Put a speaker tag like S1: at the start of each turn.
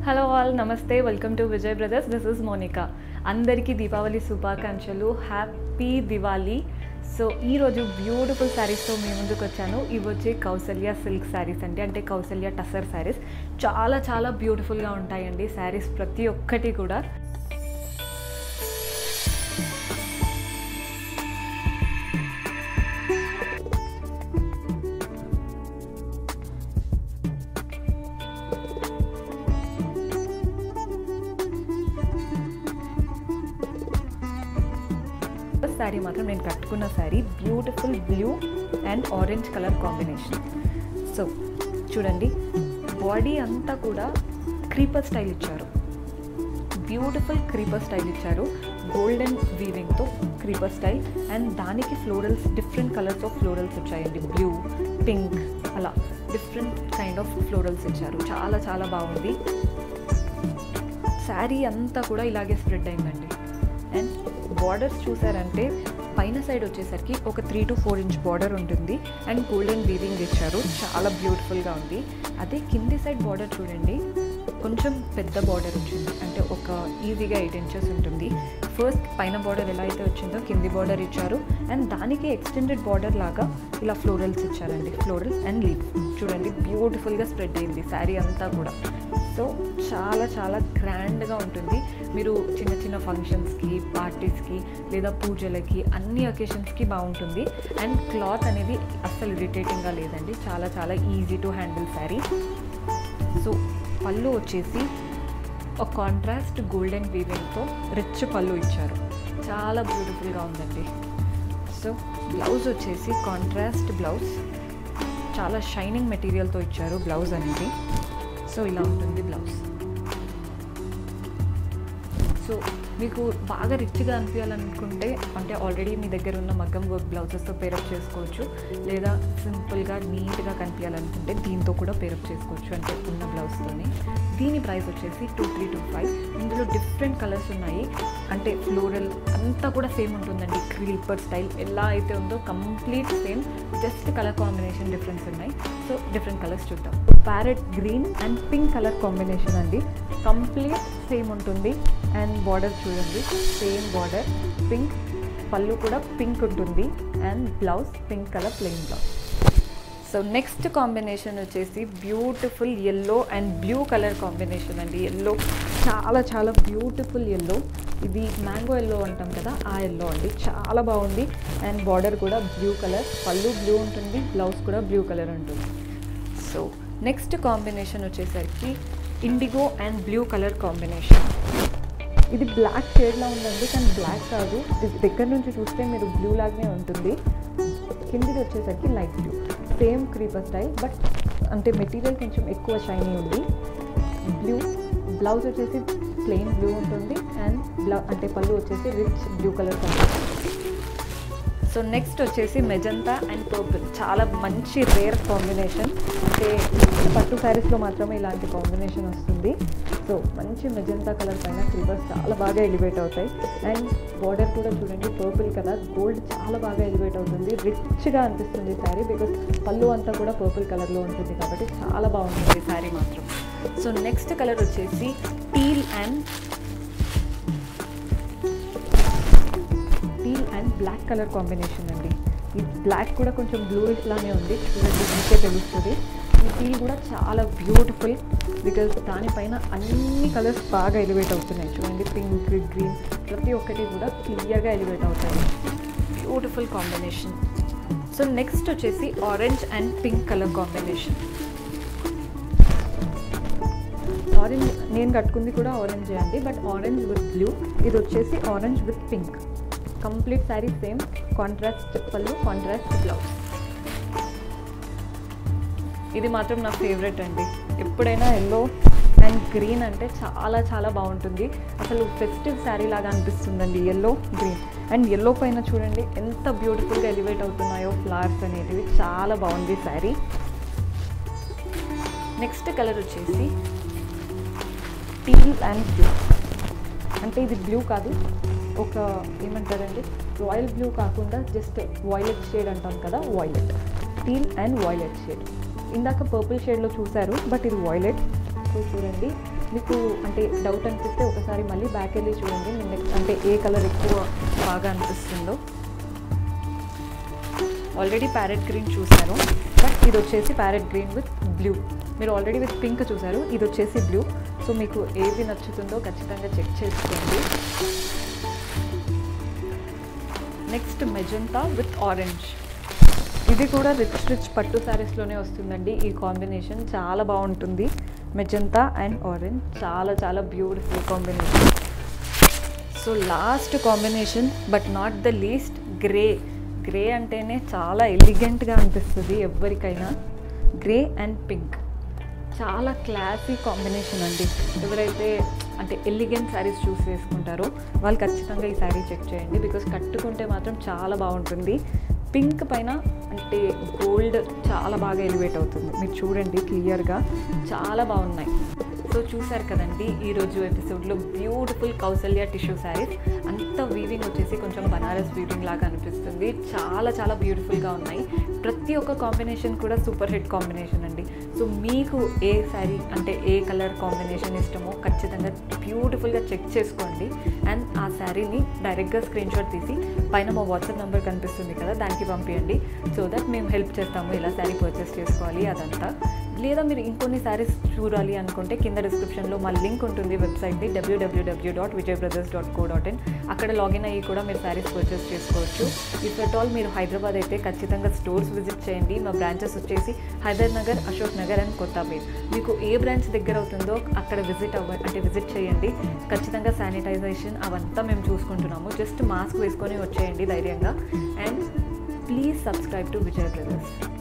S1: hello all నమస్తే welcome to Vijay brothers this is Monika అందరికీ దీపావళి శుభాకాంక్షలు హ్యాపీ దివాళీ సో ఈరోజు బ్యూటిఫుల్ శారీస్తో మీ ముందుకు వచ్చాను ఇవి వచ్చి కౌసల్య సిల్క్ శారీస్ అండి అంటే కౌసల్య టసర్ శారీస్ చాలా చాలా బ్యూటిఫుల్గా ఉంటాయండి శారీస్ ప్రతి ఒక్కటి కూడా శారీ మాత్రం నేను కట్టుకున్న sari beautiful blue and orange colour combination so చూడండి బాడీ అంతా కూడా క్రీపర్ స్టైల్ ఇచ్చారు బ్యూటిఫుల్ క్రీపర్ స్టైల్ ఇచ్చారు గోల్డెన్ వీవింగ్తో క్రీపర్ స్టైల్ అండ్ దానికి florals different colours of florals వచ్చాయండి బ్లూ పింక్ అలా డిఫరెంట్ కైండ్ ఆఫ్ ఫ్లోరల్స్ ఇచ్చారు చాలా చాలా బాగుంది శారీ అంతా కూడా ఇలాగే స్ప్రెడ్ అయిందండి అండ్ బార్డర్స్ చూసారంటే పైన సైడ్ వచ్చేసరికి ఒక three to four inch border ఉంటుంది అండ్ గోల్డెన్ వీవింగ్ ఇచ్చారు చాలా బ్యూటిఫుల్గా ఉంది అదే కింది సైడ్ బార్డర్ చూడండి కొంచెం పెద్ద బార్డర్ వచ్చింది అంటే ఒక ఈజీగా ఎయిట్ ఇంచెస్ ఉంటుంది ఫస్ట్ పైన బార్డర్ ఎలా అయితే వచ్చిందో కింది బార్డర్ ఇచ్చారు అండ్ దానికి ఎక్స్టెండెడ్ బార్డర్ లాగా ఇలా ఫ్లోరల్స్ ఇచ్చారండి ఫ్లోరల్స్ అండ్ లీవ్స్ చూడండి బ్యూటిఫుల్గా స్ప్రెడ్ అయింది శారీ అంతా కూడా సో చాలా చాలా గ్రాండ్గా ఉంటుంది మీరు చిన్న చిన్న ఫంక్షన్స్కి పార్టీస్కి లేదా పూజలకి అన్ని అకేషన్స్కి బాగుంటుంది అండ్ క్లాత్ అనేది అస్సలు ఇరిటేటింగ్గా లేదండి చాలా చాలా easy to handle sari so పళ్ళు వచ్చేసి ఒక కాంట్రాస్ట్ గోల్డెన్ వీవింగ్తో రిచ్ పళ్ళు ఇచ్చారు చాలా బ్యూటిఫుల్గా ఉందండి సో బ్లౌజ్ వచ్చేసి కాంట్రాస్ట్ బ్లౌజ్ చాలా షైనింగ్ మెటీరియల్తో ఇచ్చారు బ్లౌజ్ అనేది సో ఇలా ఉంటుంది బ్లౌజ్ సో మీకు బాగా రిచ్గా అనిపించాలనుకుంటే అంటే ఆల్రెడీ మీ దగ్గర ఉన్న మగ్గం వర్క్ బ్లౌజెస్తో పేరప్ చేసుకోవచ్చు లేదా సింపుల్గా నీట్గా కనిపించాలనుకుంటే దీంతో కూడా పేరప్ చేసుకోవచ్చు అంటే ఉన్న బ్లౌజ్తోని దీని ప్రైస్ వచ్చేసి టూ త్రీ టూ ఫైవ్ ఇందులో డిఫరెంట్ కలర్స్ ఉన్నాయి అంటే ఫ్లోరల్ అంతా కూడా సేమ్ ఉంటుందండి క్రీపర్ స్టైల్ ఎలా అయితే ఉందో complete same just colour combination difference ఉన్నాయి సో డిఫరెంట్ కలర్స్ చూద్దాం parrot green and pink colour combination అండి కంప్లీట్ సేమ్ ఉంటుంది అండ్ బార్డర్ చూడండి సేమ్ బార్డర్ పింక్ పళ్ళు కూడా పింక్ ఉంటుంది and blouse pink colour plain blouse so next combination వచ్చేసి beautiful yellow and blue colour combination అండి yellow చాలా చాలా బ్యూటిఫుల్ ఎల్లో ఇది మ్యాంగో ఎల్లో అంటాం కదా ఆ ఎల్లో అండి చాలా బాగుంది అండ్ బార్డర్ కూడా బ్లూ కలర్ పళ్ళు బ్లూ ఉంటుంది బ్లౌజ్ కూడా బ్లూ కలర్ ఉంటుంది సో నెక్స్ట్ కాంబినేషన్ వచ్చేసరికి indigo and blue colour combination ఇది బ్లాక్ షేడ్లా ఉందండి కానీ బ్లాక్ కాదు ఇది దగ్గర నుంచి చూస్తే మీరు బ్లూ లాగానే ఉంటుంది కిందిది వచ్చేసరికి light blue same creeper style but అంటే మెటీరియల్ కొంచెం ఎక్కువ షైనీ ఉంది బ్లూ బ్లౌజ్ వచ్చేసి ప్లెయిన్ బ్లూ ఉంటుంది అండ్ బ్లౌ అంటే పళ్ళు వచ్చేసి rich blue colour so next వచ్చేసి మెజంతా అండ్ పర్పుల్ చాలా మంచి రేర్ కాంబినేషన్ అంటే పట్టు శారీస్లో మాత్రమే ఇలాంటి కాంబినేషన్ వస్తుంది సో మంచి మెజంతా కలర్ పైన క్రీపర్స్ చాలా బాగా ఎలివేట్ అవుతాయి అండ్ బార్డర్ కూడా చూడండి పర్పుల్ కదా గోల్డ్ చాలా బాగా ఎలివేట్ అవుతుంది రిచ్గా అనిపిస్తుంది శారీ బికాస్ పళ్ళు అంతా కూడా పర్పుల్ కలర్లో ఉంటుంది కాబట్టి చాలా బాగుంటుంది శారీ మాత్రం సో నెక్స్ట్ కలర్ వచ్చేసి teal and teal and black colour combination అండి ఈ బ్లాక్ కూడా కొంచెం బ్లూయిష్ లానే ఉంది చూడండి మీకే తెలుస్తుంది ఈ టీల్ కూడా చాలా బ్యూటిఫుల్ బికాజ్ దానిపైన అన్ని కలర్స్ బాగా ఎలివేట్ అవుతున్నాయి చూడండి పింక్ గ్రీన్ ప్రతి ఒక్కటి కూడా క్లియర్గా ఎలివేట్ అవుతాయి బ్యూటిఫుల్ కాంబినేషన్ సో నెక్స్ట్ వచ్చేసి orange and pink colour combination orange నేను కట్టుకుంది కూడా ఆరెంజ్ అండి బట్ ఆరెంజ్ విత్ బ్లూ ఇది వచ్చేసి orange with pink complete sari same contrast పళ్ళు కాంట్రాస్ట్ బ్లౌజ్ ఇది మాత్రం నా ఫేవరెట్ అండి ఎప్పుడైనా ఎల్లో అండ్ గ్రీన్ అంటే చాలా చాలా బాగుంటుంది అసలు ఫెస్టివ్ శారీ లాగా అనిపిస్తుందండి ఎల్లో గ్రీన్ అండ్ ఎల్లో పైన చూడండి ఎంత బ్యూటిఫుల్గా ఎలివేట్ అవుతున్నాయో ఫ్లవర్స్ అనేటివి చాలా బాగుంది శారీ నెక్స్ట్ కలర్ వచ్చేసి టీల్ అండ్ బ్లూ అంటే ఇది బ్లూ కాదు ఒక ఏమంటారండి రాయల్ బ్లూ కాకుండా జస్ట్ వాయిలెట్ షేడ్ అంటాం కదా violet teal and violet shade ఇందాక పర్పుల్ షేడ్లో చూసారు బట్ ఇది వాయిలెట్ సో చూడండి మీకు అంటే డౌట్ అనిపిస్తే ఒకసారి మళ్ళీ బ్యాక్ వెళ్ళి చూడండి నేను నెక్స్ట్ అంటే ఏ కలర్ ఎక్కువ బాగా అనిపిస్తుందో ఆల్రెడీ ప్యారెట్ గ్రీన్ చూశాను బట్ ఇది వచ్చేసి ప్యారెట్ గ్రీన్ విత్ బ్లూ మీరు ఆల్రెడీ విత్ పింక్ చూసారు ఇది వచ్చేసి బ్లూ సో మీకు ఏది నచ్చుతుందో ఖచ్చితంగా చెక్ చేసుకోండి నెక్స్ట్ మెజంతా విత్ ఆరెంజ్ ఇది కూడా రిచ్ రిచ్ పట్టు శారీస్లోనే వస్తుందండి ఈ కాంబినేషన్ చాలా బాగుంటుంది మెజంతా అండ్ ఆరెంజ్ చాలా చాలా beautiful combination so last combination but not the least grey grey అంటేనే చాలా ఎలిగెంట్గా అనిపిస్తుంది ఎవరికైనా గ్రే అండ్ పింక్ చాలా క్లాసీ కాంబినేషన్ అండి ఎవరైతే అంటే ఎలిగెంట్ శారీస్ చూస్ చేసుకుంటారో వాళ్ళు ఖచ్చితంగా ఈ శారీ చెక్ చేయండి బికాస్ కట్టుకుంటే మాత్రం చాలా బాగుంటుంది పింక్ పైన అంటే గోల్డ్ చాలా బాగా ఎలివేట్ అవుతుంది మీరు చూడండి క్లియర్గా చాలా బాగున్నాయి సో చూసారు కదండి ఈరోజు ఎపిసోడ్లో బ్యూటిఫుల్ కౌసల్య టిష్యూ శారీస్ అంత వీవింగ్ వచ్చేసి కొంచెం బనారస్ వీవింగ్ లాగా అనిపిస్తుంది చాలా చాలా బ్యూటిఫుల్గా ఉన్నాయి ప్రతి ఒక్క కాంబినేషన్ కూడా సూపర్ హిట్ కాంబినేషన్ అండి సో మీకు ఏ శారీ అంటే ఏ కలర్ కాంబినేషన్ ఇష్టమో ఖచ్చితంగా బ్యూటిఫుల్గా చెక్ చేసుకోండి అండ్ ఆ శారీని డైరెక్ట్గా స్క్రీన్ షాట్ తీసి పైన మా వాట్సాప్ నెంబర్ కనిపిస్తుంది కదా దానికి పంపించండి సో దట్ మేము హెల్ప్ చేస్తాము ఇలా శారీ పర్చేస్ చేసుకోవాలి అదంతా లేదా మీరు ఇంకొన్ని శారీస్ చూడాలి అనుకుంటే కింద డిస్క్రిప్షన్లో మా లింక్ ఉంటుంది వెబ్సైట్ది WWW dot Vijay brothers dot co dot in అక్కడ లాగిన్ అయ్యి కూడా మీరు శారీస్ పర్చేస్ చేసుకోవచ్చు ఇఫ్ అట్ ఆల్ మీరు హైదరాబాద్ అయితే ఖచ్చితంగా స్టోర్స్ విజిట్ చేయండి మా బ్రాంచెస్ వచ్చేసి హైదర్ నగర్ అశోక్ నగర్ అండ్ కొత్తపేట్ మీకు ఏ బ్రాంచ్ దగ్గర అవుతుందో అక్కడ విజిట్ అవ్వ అంటే విజిట్ చేయండి ఖచ్చితంగా శానిటైజేషన్ అవంతా మేము చూసుకుంటున్నాము జస్ట్ మాస్క్ వేసుకొని వచ్చేయండి ధైర్యంగా and please subscribe to Vijay brothers